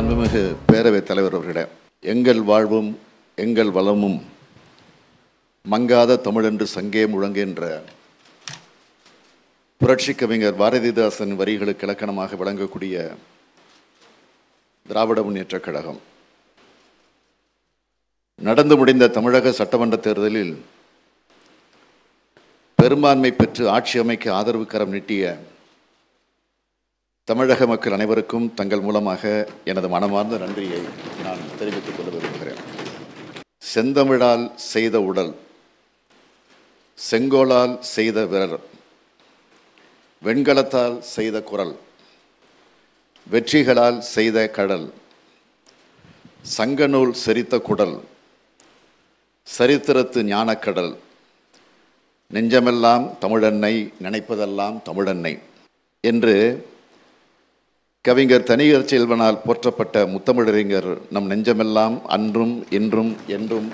மாண்புமிகு பேரவைத் தலைவர் அவர்களே எங்கள் வாழ்வும் எங்கள் வளமும் மங்காத தமிழென்று சங்கே முழங்குகின்ற புரட்சி கவிஞர் பாரதிதாசன் வரிகளுக்கு இலக்கணமாக விளங்கக்கூடிய திராவிட முன்னேற்றக் கழகம் நடந்து முடிந்த தமிழக சட்டமன்ற தேர்தலில் பெரும்பான்மை பெற்று ஆட்சி அமைக்க ஆதரவு கரம் நீட்டிய தமிழக மக்கள் அனைவருக்கும் தங்கள் மூலமாக எனது மனமார்ந்த நன்றியை நான் தெரிவித்துக் கொள்ள விரும்புகிறேன் செந்தமிழால் செய்த உடல் செங்கோலால் செய்த விரல் வெண்கலத்தால் செய்த குரல் வெற்றிகளால் செய்த கடல் சங்கநூல் செரித்த குடல் சரித்திரத்து ஞானக்கடல் நெஞ்சமெல்லாம் தமிழன்னை நினைப்பதெல்லாம் தமிழன்னை என்று கவிஞர் தனியர் செல்வனால் போற்றப்பட்ட முத்தமிழறிஞர் நம் நெஞ்சமெல்லாம் அன்றும் இன்றும் என்றும்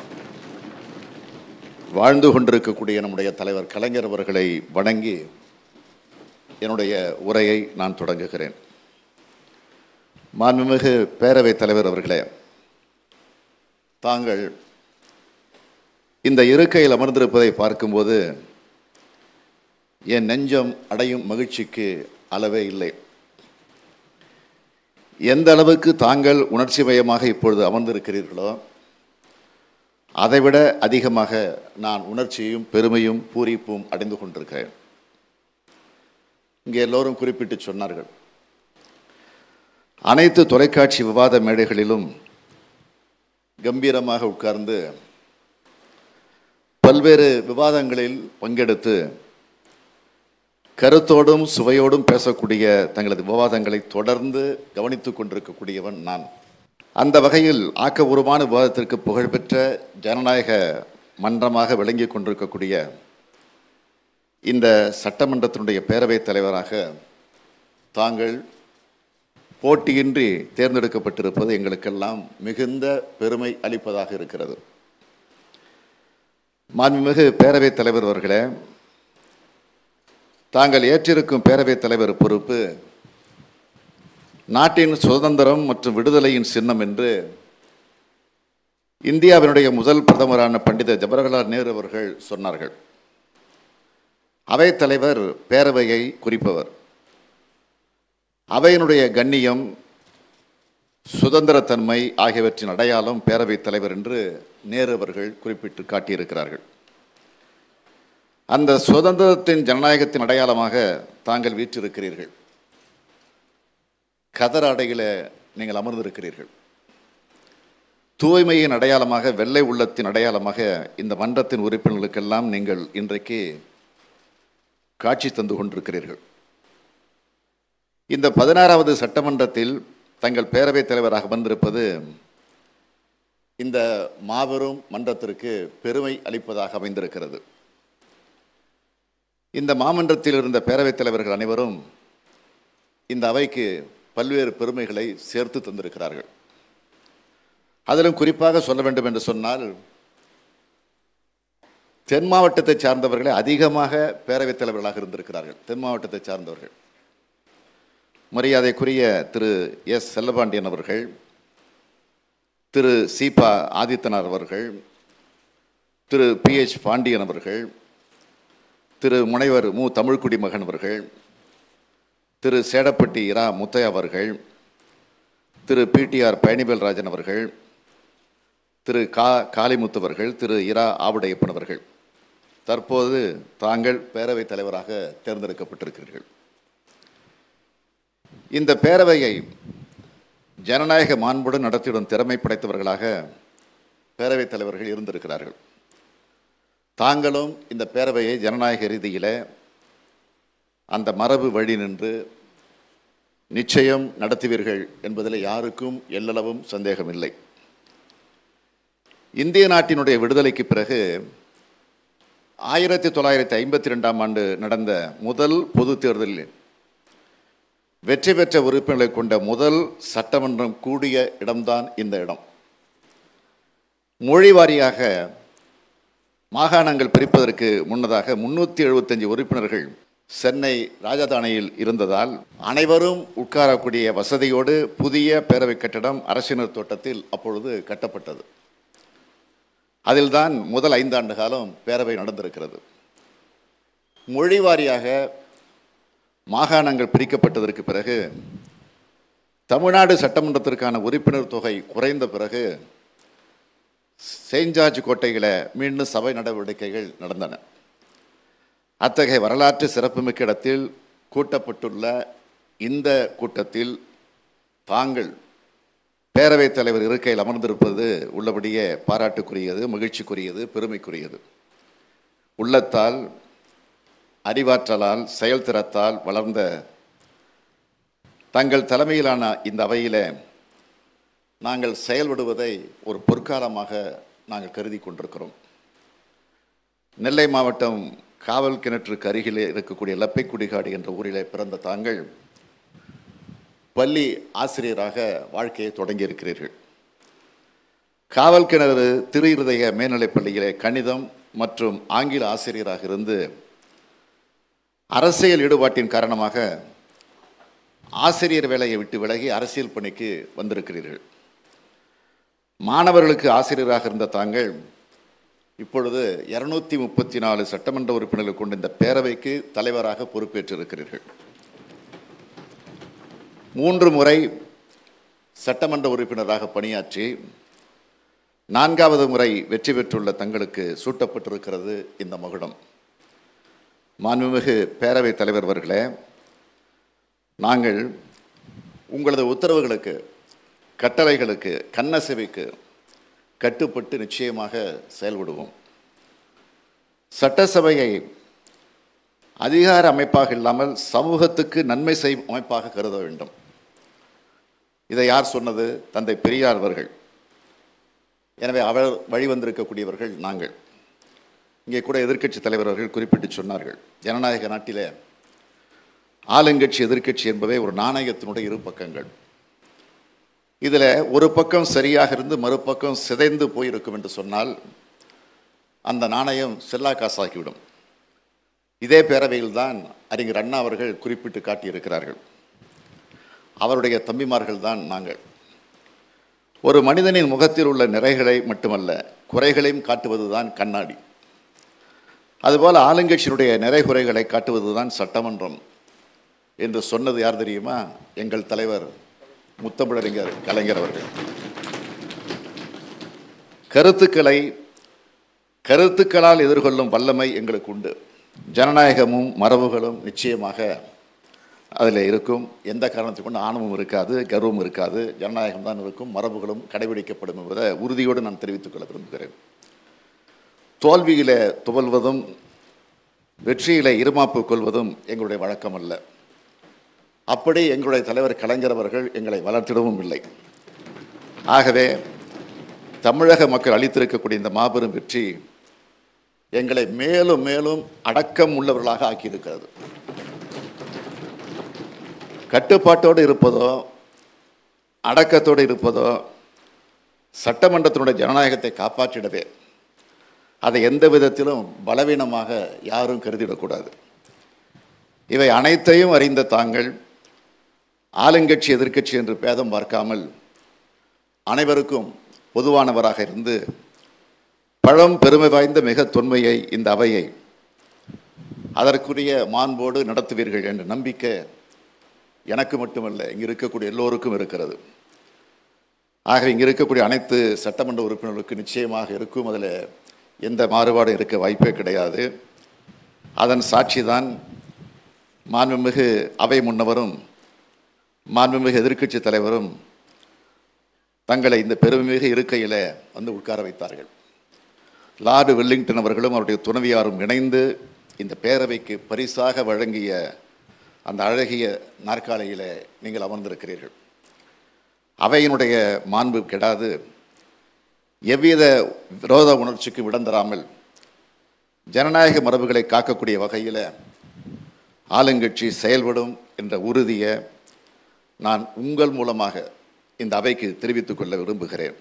வாழ்ந்து கொண்டிருக்கக்கூடிய நம்முடைய தலைவர் கலைஞர் அவர்களை வணங்கி என்னுடைய உரையை நான் தொடங்குகிறேன் மாண்புமிகு பேரவைத் தலைவர் அவர்களே தாங்கள் இந்த இருக்கையில் அமர்ந்திருப்பதை பார்க்கும்போது என் நெஞ்சம் அடையும் மகிழ்ச்சிக்கு அளவே இல்லை எந்த அளவுக்கு தாங்கள் உணர்ச்சி மயமாக இப்பொழுது அமர்ந்திருக்கிறீர்களோ அதைவிட அதிகமாக நான் உணர்ச்சியும் பெருமையும் பூரிப்பும் அடைந்து கொண்டிருக்கிறேன் இங்கே எல்லோரும் குறிப்பிட்டு சொன்னார்கள் அனைத்து தொலைக்காட்சி விவாத மேடைகளிலும் கம்பீரமாக உட்கார்ந்து பல்வேறு விவாதங்களில் பங்கெடுத்து கருத்தோடும் சுவையோடும் பேசக்கூடிய தங்களது விவாதங்களை தொடர்ந்து கவனித்துக் கொண்டிருக்கக்கூடியவன் நான் அந்த வகையில் ஆக்கபூர்வமான விவாதத்திற்கு புகழ்பெற்ற ஜனநாயக மன்றமாக விளங்கி கொண்டிருக்கக்கூடிய இந்த சட்டமன்றத்தினுடைய பேரவைத் தலைவராக தாங்கள் போட்டியின்றி தேர்ந்தெடுக்கப்பட்டிருப்பது எங்களுக்கெல்லாம் மிகுந்த பெருமை அளிப்பதாக இருக்கிறது மாண்புமிகு பேரவைத் தலைவர் அவர்களே தாங்கள் ஏற்றிருக்கும் பேரவைத் தலைவர் பொறுப்பு நாட்டின் சுதந்திரம் மற்றும் விடுதலையின் சின்னம் என்று இந்தியாவினுடைய முதல் பிரதமரான பண்டித ஜவஹர்லால் நேரு அவர்கள் சொன்னார்கள் அவைத்தலைவர் பேரவையை குறிப்பவர் அவையினுடைய கண்ணியம் சுதந்திரத்தன்மை ஆகியவற்றின் அடையாளம் பேரவைத் தலைவர் என்று நேரு அவர்கள் குறிப்பிட்டு காட்டியிருக்கிறார்கள் அந்த சுதந்திரத்தின் ஜனநாயகத்தின் அடையாளமாக தாங்கள் வீற்றிருக்கிறீர்கள் கதர் அடையில நீங்கள் அமர்ந்திருக்கிறீர்கள் தூய்மையின் அடையாளமாக வெள்ளை உள்ளத்தின் அடையாளமாக இந்த மன்றத்தின் உறுப்பினர்களுக்கெல்லாம் நீங்கள் இன்றைக்கு காட்சி தந்து கொண்டிருக்கிறீர்கள் இந்த பதினாறாவது சட்டமன்றத்தில் தங்கள் பேரவைத் தலைவராக வந்திருப்பது இந்த மாபெரும் மன்றத்திற்கு பெருமை அளிப்பதாக அமைந்திருக்கிறது இந்த மாமன்றத்தில் இருந்த பேரவைத் தலைவர்கள் அனைவரும் இந்த அவைக்கு பல்வேறு பெருமைகளை சேர்த்து தந்திருக்கிறார்கள் அதிலும் குறிப்பாக சொல்ல வேண்டும் என்று சொன்னால் தென் மாவட்டத்தை சார்ந்தவர்களே அதிகமாக பேரவைத் தலைவர்களாக இருந்திருக்கிறார்கள் தென் மாவட்டத்தை சார்ந்தவர்கள் மரியாதைக்குரிய திரு எஸ் செல்லபாண்டியன் அவர்கள் திரு சீபா ஆதித்தனார் அவர்கள் திரு பி எச் பாண்டியன் அவர்கள் திரு முனைவர் மு தமிழ்குடி மகன் அவர்கள் திரு சேடப்பட்டி இரா முத்தையா அவர்கள் திரு பிடிஆர் பயணிவேல் ராஜன் அவர்கள் திரு கா காளிமுத்து அவர்கள் திரு இரா ஆவுடையப்பன் அவர்கள் தற்போது தாங்கள் பேரவைத் தலைவராக தேர்ந்தெடுக்கப்பட்டிருக்கிறீர்கள் இந்த பேரவையை ஜனநாயக மாண்புடன் நடத்திடும் திறமை படைத்தவர்களாக பேரவைத் தலைவர்கள் இருந்திருக்கிறார்கள் தாங்களும் இந்த பேரவையை ஜனநாயக ரீதியில் அந்த மரபு வழி நின்று நிச்சயம் நடத்துவீர்கள் என்பதில் யாருக்கும் எல்லளவும் சந்தேகமில்லை இந்திய நாட்டினுடைய விடுதலைக்கு பிறகு ஆயிரத்தி தொள்ளாயிரத்தி ஐம்பத்தி ரெண்டாம் ஆண்டு நடந்த முதல் பொது தேர்தலில் வெற்றி பெற்ற உறுப்பினர்களை கொண்ட முதல் சட்டமன்றம் கூடிய இடம்தான் இந்த இடம் மொழி வாரியாக மாகாணங்கள் பிரிப்பதற்கு முன்னதாக முன்னூற்றி எழுபத்தஞ்சு உறுப்பினர்கள் சென்னை ராஜதானியில் இருந்ததால் அனைவரும் உட்காரக்கூடிய வசதியோடு புதிய பேரவை கட்டடம் அரசினர் தோட்டத்தில் அப்பொழுது கட்டப்பட்டது அதில்தான் முதல் ஐந்தாண்டு காலம் பேரவை நடந்திருக்கிறது மொழி வாரியாக மாகாணங்கள் பிரிக்கப்பட்டதற்கு பிறகு தமிழ்நாடு சட்டமன்றத்திற்கான உறுப்பினர் தொகை குறைந்த பிறகு செயின்ட் ஜார்ஜ் கோட்டையில் மீண்டும் சபை நடவடிக்கைகள் நடந்தன அத்தகைய வரலாற்று சிறப்புமிக்க இடத்தில் கூட்டப்பட்டுள்ள இந்த கூட்டத்தில் தாங்கள் பேரவைத் தலைவர் இருக்கையில் அமர்ந்திருப்பது உள்ளபடியே பாராட்டுக்குரியது மகிழ்ச்சிக்குரியது பெருமைக்குரியது உள்ளத்தால் அறிவாற்றலால் செயல்திறத்தால் வளர்ந்த தங்கள் தலைமையிலான இந்த அவையில் நாங்கள் செயல்படுவதை ஒரு பொற்காலமாக நாங்கள் கருதி கொண்டிருக்கிறோம் நெல்லை மாவட்டம் காவல் கிணற்றுக்கு அருகிலே இருக்கக்கூடிய லப்பைக்குடிகாடு என்ற ஊரிலே பிறந்த தாங்கள் பள்ளி ஆசிரியராக வாழ்க்கையை தொடங்கியிருக்கிறீர்கள் காவல் கிணறு திரு இருதய மேல்நிலைப் பள்ளியிலே கணிதம் மற்றும் ஆங்கில ஆசிரியராக இருந்து அரசியல் ஈடுபாட்டின் காரணமாக ஆசிரியர் வேலையை விட்டு விலகி அரசியல் பணிக்கு வந்திருக்கிறீர்கள் மாணவர்களுக்கு ஆசிரியராக இருந்த தாங்கள் இப்பொழுது இருநூத்தி முப்பத்தி நாலு சட்டமன்ற உறுப்பினர்கள் கொண்ட இந்த பேரவைக்கு தலைவராக பொறுப்பேற்றிருக்கிறீர்கள் மூன்று முறை சட்டமன்ற உறுப்பினராக பணியாற்றி நான்காவது முறை வெற்றி பெற்றுள்ள தங்களுக்கு சூட்டப்பட்டிருக்கிறது இந்த மகுடம் மாண்புமிகு பேரவைத் தலைவர் அவர்களே நாங்கள் உங்களது உத்தரவுகளுக்கு கட்டளைகளுக்கு கண்ணசைவுக்கு கட்டுப்பட்டு நிச்சயமாக செயல்படுவோம் சட்டசபையை அதிகார அமைப்பாக இல்லாமல் சமூகத்துக்கு நன்மை செய்யும் அமைப்பாக கருத வேண்டும் இதை யார் சொன்னது தந்தை பெரியார் அவர்கள் எனவே அவர் வழிவந்திருக்கக்கூடியவர்கள் நாங்கள் இங்கே கூட எதிர்க்கட்சி தலைவர் அவர்கள் குறிப்பிட்டு சொன்னார்கள் ஜனநாயக நாட்டிலே ஆளுங்கட்சி எதிர்க்கட்சி என்பவை ஒரு நாணயத்தினுடைய இரு பக்கங்கள் இதில் ஒரு பக்கம் சரியாக இருந்து மறுபக்கம் சிதைந்து போயிருக்கும் என்று சொன்னால் அந்த நாணயம் செல்லா காசாகிவிடும் இதே பேரவையில் தான் அறிஞர் அண்ணா அவர்கள் குறிப்பிட்டு காட்டியிருக்கிறார்கள் அவருடைய தம்பிமார்கள் தான் நாங்கள் ஒரு மனிதனின் முகத்தில் உள்ள நிறைகளை மட்டுமல்ல குறைகளையும் காட்டுவதுதான் கண்ணாடி அதுபோல் ஆளுங்கட்சியினுடைய நிறை குறைகளை காட்டுவதுதான் சட்டமன்றம் என்று சொன்னது யார் தெரியுமா எங்கள் தலைவர் முத்தமிழறிஞர் கலைஞர் அவர்கள் கருத்துக்களை கருத்துக்களால் எதிர்கொள்ளும் வல்லமை எங்களுக்கு உண்டு ஜனநாயகமும் மரபுகளும் நிச்சயமாக அதில் இருக்கும் எந்த காரணத்துக்கு கொண்டு ஆணவம் இருக்காது கர்வம் இருக்காது ஜனநாயகம் தான் இருக்கும் மரபுகளும் கடைபிடிக்கப்படும் என்பதை உறுதியோடு நான் தெரிவித்துக் கொள்ள விரும்புகிறேன் தோல்வியிலே துவல்வதும் வெற்றியிலே இருமாப்பு கொள்வதும் எங்களுடைய வழக்கம் அல்ல அப்படி எங்களுடைய தலைவர் கலைஞர் அவர்கள் எங்களை வளர்த்திடவும் இல்லை ஆகவே தமிழக மக்கள் அளித்திருக்கக்கூடிய இந்த மாபெரும் வெற்றி எங்களை மேலும் மேலும் அடக்கம் உள்ளவர்களாக ஆக்கியிருக்கிறது கட்டுப்பாட்டோடு இருப்பதோ அடக்கத்தோடு இருப்பதோ சட்டமன்றத்தினுடைய ஜனநாயகத்தை காப்பாற்றிடவே அதை எந்த விதத்திலும் பலவீனமாக யாரும் கருதிடக்கூடாது இவை அனைத்தையும் அறிந்த தாங்கள் ஆளுங்கட்சி எதிர்க்கட்சி என்று பேதம் பார்க்காமல் அனைவருக்கும் பொதுவானவராக இருந்து பழம் பெருமை வாய்ந்த மிக தொன்மையை இந்த அவையை அதற்குரிய மாண்போடு நடத்துவீர்கள் என்ற நம்பிக்கை எனக்கு மட்டுமல்ல இங்கு இருக்கக்கூடிய எல்லோருக்கும் இருக்கிறது ஆக இங்கு இருக்கக்கூடிய அனைத்து சட்டமன்ற உறுப்பினர்களுக்கு நிச்சயமாக இருக்கும் அதில் எந்த மாறுபாடும் இருக்க வாய்ப்பே கிடையாது அதன் சாட்சிதான் மாண்புமிகு அவை முன்னவரும் மாண்புமிகு எதிர்க்கட்சி தலைவரும் தங்களை இந்த பெருமைமிகு இருக்கையில் வந்து உட்கார வைத்தார்கள் லார்டு வெல்லிங்டன் அவர்களும் அவருடைய துணைவியாரும் இணைந்து இந்த பேரவைக்கு பரிசாக வழங்கிய அந்த அழகிய நாற்காலியில் நீங்கள் அமர்ந்திருக்கிறீர்கள் அவையினுடைய மாண்பு கெடாது எவ்வித விரோத உணர்ச்சிக்கும் இடம் தராமல் ஜனநாயக மரபுகளை காக்கக்கூடிய வகையில் ஆளுங்கட்சி செயல்படும் என்ற உறுதியை நான் உங்கள் மூலமாக இந்த அவைக்கு தெரிவித்துக் கொள்ள விரும்புகிறேன்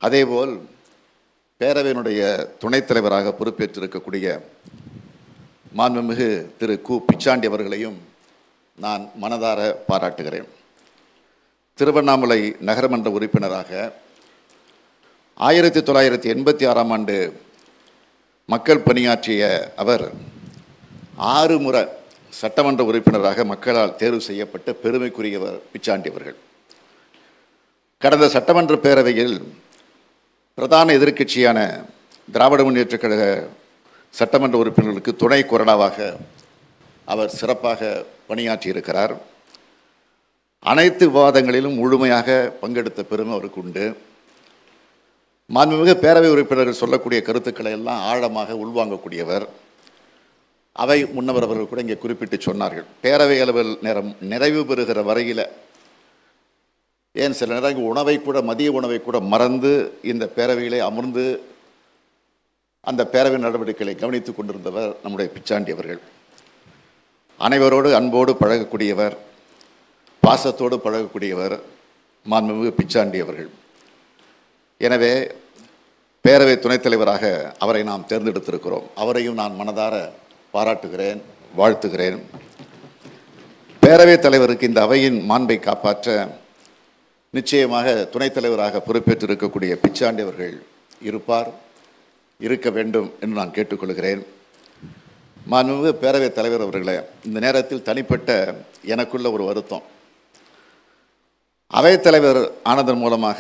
அதேபோல் பேரவையினுடைய துணைத் தலைவராக பொறுப்பேற்றிருக்கக்கூடிய மாண்புமிகு திரு கு பிச்சாண்டி அவர்களையும் நான் மனதார பாராட்டுகிறேன் திருவண்ணாமலை நகரமன்ற உறுப்பினராக ஆயிரத்தி தொள்ளாயிரத்தி எண்பத்தி ஆறாம் ஆண்டு மக்கள் பணியாற்றிய அவர் ஆறு முறை சட்டமன்ற உறுப்பினராக மக்களால் தேர்வு செய்யப்பட்ட பெருமைக்குரியவர் பிச்சாண்டி அவர்கள் கடந்த சட்டமன்ற பேரவையில் பிரதான எதிர்க்கட்சியான திராவிட முன்னேற்றக் கழக சட்டமன்ற உறுப்பினர்களுக்கு துணை கொறடாவாக அவர் சிறப்பாக பணியாற்றியிருக்கிறார் அனைத்து விவாதங்களிலும் முழுமையாக பங்கெடுத்த பெருமை அவருக்கு உண்டு மாண்புமிகு பேரவை உறுப்பினர்கள் சொல்லக்கூடிய கருத்துக்களை எல்லாம் ஆழமாக உள்வாங்கக்கூடியவர் அவை முன்னவர் அவர்கள் கூட இங்கே குறிப்பிட்டு சொன்னார்கள் பேரவை அளவில் நேரம் நிறைவு பெறுகிற வரையில் ஏன் சில நேரம் உணவை கூட மதிய உணவை கூட மறந்து இந்த பேரவையிலே அமர்ந்து அந்த பேரவை நடவடிக்கைகளை கவனித்துக் கொண்டிருந்தவர் நம்முடைய பிச்சாண்டி அவர்கள் அனைவரோடு அன்போடு பழகக்கூடியவர் பாசத்தோடு பழகக்கூடியவர் மாண்புமிகு பிச்சாண்டி அவர்கள் எனவே பேரவை துணைத் தலைவராக அவரை நாம் தேர்ந்தெடுத்திருக்கிறோம் அவரையும் நான் மனதார பாராட்டுகிறேன் வாழ்த்துகிறேன் பேரவைத் தலைவருக்கு இந்த அவையின் மாண்பை காப்பாற்ற நிச்சயமாக துணைத் தலைவராக பொறுப்பேற்றிருக்கக்கூடிய பிச்சாண்டி அவர்கள் இருப்பார் இருக்க வேண்டும் என்று நான் கேட்டுக்கொள்கிறேன் மாண்புமிகு பேரவைத் தலைவர் அவர்களே இந்த நேரத்தில் தனிப்பட்ட எனக்குள்ள ஒரு வருத்தம் அவைத்தலைவர் ஆனதன் மூலமாக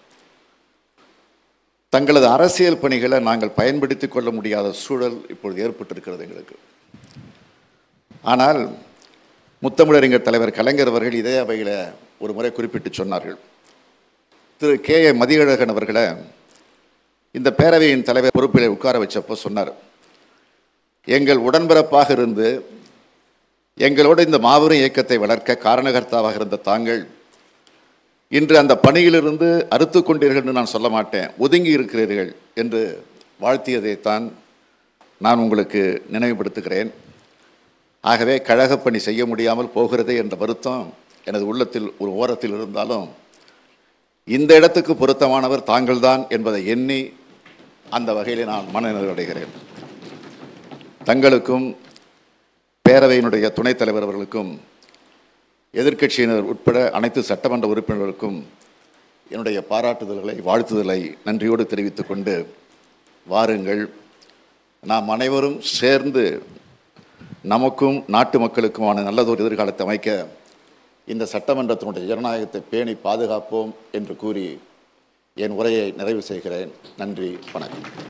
தங்களது அரசியல் பணிகளை நாங்கள் பயன்படுத்தி கொள்ள முடியாத சூழல் இப்பொழுது ஏற்பட்டிருக்கிறது எங்களுக்கு ஆனால் முத்தமிழறிஞர் தலைவர் கலைஞர் அவர்கள் இதே அவையில் ஒரு முறை குறிப்பிட்டு சொன்னார்கள் திரு கே ஏ மதியழகன் அவர்களை இந்த பேரவையின் தலைவர் பொறுப்பில் உட்கார வச்சப்போ சொன்னார் எங்கள் உடன்பிறப்பாக இருந்து எங்களோடு இந்த மாபெரும் இயக்கத்தை வளர்க்க காரணகர்த்தாவாக இருந்த தாங்கள் இன்று அந்த பணியிலிருந்து அறுத்து கொண்டீர்கள் என்று நான் சொல்ல மாட்டேன் ஒதுங்கி இருக்கிறீர்கள் என்று வாழ்த்தியதைத்தான் நான் உங்களுக்கு நினைவுபடுத்துகிறேன் ஆகவே கழகப் பணி செய்ய முடியாமல் போகிறதே என்ற வருத்தம் எனது உள்ளத்தில் ஒரு ஓரத்தில் இருந்தாலும் இந்த இடத்துக்கு பொருத்தமானவர் தாங்கள்தான் என்பதை எண்ணி அந்த வகையில் நான் மனநிறைவடைகிறேன் தங்களுக்கும் பேரவையினுடைய துணைத் தலைவர் அவர்களுக்கும் எதிர்க்கட்சியினர் உட்பட அனைத்து சட்டமன்ற உறுப்பினர்களுக்கும் என்னுடைய பாராட்டுதல்களை வாழ்த்துதலை நன்றியோடு தெரிவித்துக் கொண்டு வாருங்கள் நாம் அனைவரும் சேர்ந்து நமக்கும் நாட்டு மக்களுக்குமான நல்லதொரு எதிர்காலத்தை அமைக்க இந்த சட்டமன்றத்தினுடைய ஜனநாயகத்தை பேணி பாதுகாப்போம் என்று கூறி என் உரையை நிறைவு செய்கிறேன் நன்றி வணக்கம்